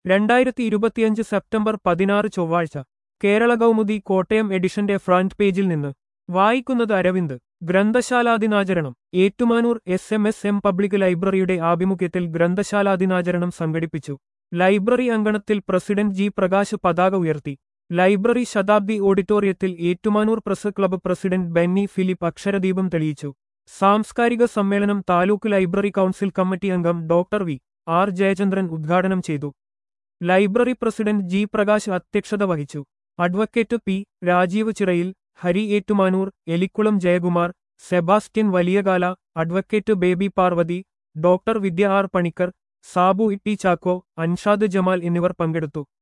രണ്ടായിരത്തി ഇരുപത്തിയഞ്ച് സെപ്റ്റംബർ പതിനാറ് ചൊവ്വാഴ്ച കേരള കൗമുദി കോട്ടയം എഡിഷന്റെ ഫ്രണ്ട് പേജിൽ നിന്ന് വായിക്കുന്നത് അരവിന്ദ് ഗ്രന്ഥശാലാദിനാചരണം Ettumanoor S M S M public ലൈബ്രറിയുടെ ആഭിമുഖ്യത്തിൽ ഗ്രന്ഥശാലാദിനാചരണം സംഘടിപ്പിച്ചു ലൈബ്രറി അങ്കണത്തിൽ പ്രസിഡന്റ് ജി പ്രകാശ് പതാക ഉയർത്തി ലൈബ്രറി ശതാബ്ദി ഓഡിറ്റോറിയത്തിൽ Ettumanoor press club president Benny Philip അക്ഷരദീപം തെളിയിച്ചു സാംസ്കാരിക സമ്മേളനം താലൂക്ക് ലൈബ്രറി കൗൺസിൽ കമ്മിറ്റി അംഗം ഡോക്ടർ വി ആർ ജയചന്ദ്രൻ ഉദ്ഘാടനം ചെയ്തു ലൈബ്രറി പ്രസിഡന്റ് ജി പ്രകാശ് അധ്യക്ഷത വഹിച്ചു advocate P Rajeev Chirayil Hari Ettumanoor Elikkulam Jayakumar Sebastian Valiyakala advocate Baby Parvathy doctor Vidya R Panicker Sabu Itty Chacko Anshad Jamal എന്നിവർ പങ്കെടുത്തു